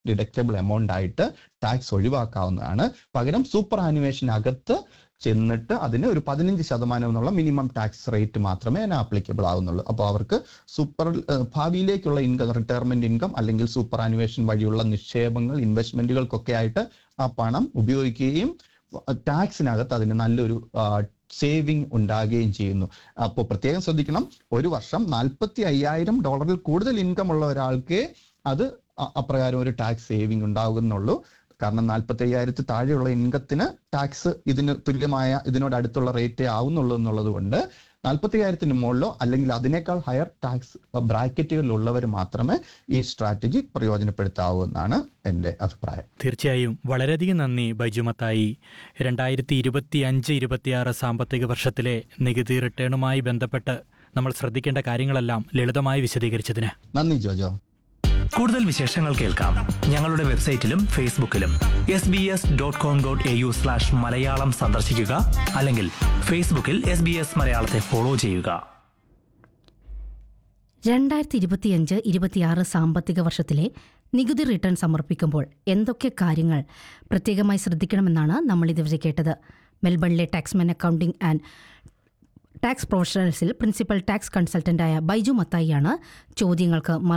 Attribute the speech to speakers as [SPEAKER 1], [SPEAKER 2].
[SPEAKER 1] deductible amount ആയിട്ട് tax ഒഴിവാക്കാവുന്നതാണ് പകരം സൂപ്പർ ആനുവേഷനകത്ത് ചെന്നിട്ട് അതിന് ഒരു പതിനഞ്ച് ശതമാനം എന്നുള്ള മിനിമം ടാക്സ് റേറ്റ് മാത്രമേ അതിന് ആപ്ലിക്കബിൾ ആവുന്നുള്ളൂ അപ്പോൾ അവർക്ക് സൂപ്പർ ഏഹ്, ഭാവിയിലേക്കുള്ള ഇൻകം റിട്ടയർമെന്റ് ഇൻകം അല്ലെങ്കിൽ സൂപ്പർ ആനുവേഷൻ വഴിയുള്ള നിക്ഷേപങ്ങൾ ഇൻവെസ്റ്റ്മെന്റുകൾക്കൊക്കെ ആയിട്ട് ആ പണം ഉപയോഗിക്കുകയും ടാക്സിനകത്ത് അതിന് നല്ലൊരു സേവിങ് ഉണ്ടാകുകയും ചെയ്യുന്നു അപ്പോൾ പ്രത്യേകം ശ്രദ്ധിക്കണം ഒരു വർഷം നാൽപ്പത്തി അയ്യായിരം ഡോളറിൽ കൂടുതൽ ഇൻകം ഉള്ള ഒരാൾക്ക് അത് അ- അപ്രകാരം ഒരു ടാക്സ് സേവിങ് ഉണ്ടാകുന്നുള്ളൂ കാരണം നാൽപ്പത്തി അയ്യായിരത്തി താഴെയുള്ള ഇൻകത്തിന് ടാക്സ് ഇതിന് തുല്യമായ ഇതിനോട് അടുത്തുള്ള റേറ്റേ ആവുന്നുള്ളൂ എന്നുള്ളത് കൊണ്ട് നാൽപ്പത്തി അയ്യായിരത്തിന് മുകളിലോ അല്ലെങ്കിൽ അതിനേക്കാൾ ഹയർ ടാക്സ് ബ്രാക്കറ്റുകളിലുള്ളവർ മാത്രമേ ഈ സ്ട്രാറ്റജി പ്രയോജനപ്പെടുത്താവൂ എന്നാണ് എൻ്റെ അഭിപ്രായം
[SPEAKER 2] തീർച്ചയായും വളരെയധികം നന്ദി ബൈജുമത്തായി രണ്ടായിരത്തി ഇരുപത്തി അഞ്ച് ഇരുപത്തിയാറ് സാമ്പത്തിക വർഷത്തിലെ നികുതി റിട്ടേണുമായി ബന്ധപ്പെട്ട് നമ്മൾ ശ്രദ്ധിക്കേണ്ട കാര്യങ്ങളെല്ലാം ലളിതമായി വിശദീകരിച്ചതിന്
[SPEAKER 1] നന്ദി ജോജോ
[SPEAKER 3] കൂടുതൽ വിശേഷങ്ങൾ കേൾക്കാം ഞങ്ങളുടെ വെബ്സൈറ്റിലും ഫേസ്ബുക്കിലും S B S dot com dot A U slash Malayalam സന്ദർശിക്കുക അല്ലെങ്കിൽ ഫേസ്ബുക്കിൽ എസ് ബി എസ് മലയാളത്തെ ഫോളോ ചെയ്യുക
[SPEAKER 4] രണ്ടായിരത്തി ഇരുപത്തിയഞ്ച് ഇരുപത്തിയാറ് സാമ്പത്തിക വർഷത്തിലെ നികുതി റിട്ടേൺ സമർപ്പിക്കുമ്പോൾ എന്തൊക്കെ കാര്യങ്ങൾ പ്രത്യേകമായി ശ്രദ്ധിക്കണമെന്നാണ് നമ്മൾ ഇതുവരെ കേട്ടത് മെൽബണിലെ ടാക്സ്മാൻ അക്കൗണ്ടിംഗ് ആൻഡ് ടാക്സ് പ്രൊഫഷണൽസിൽ പ്രിൻസിപ്പൽ ടാക്സ് കൺസൾട്ടന്റായ ബൈജു മത്തായിയാണ് ചോദ്യങ്ങൾക്ക്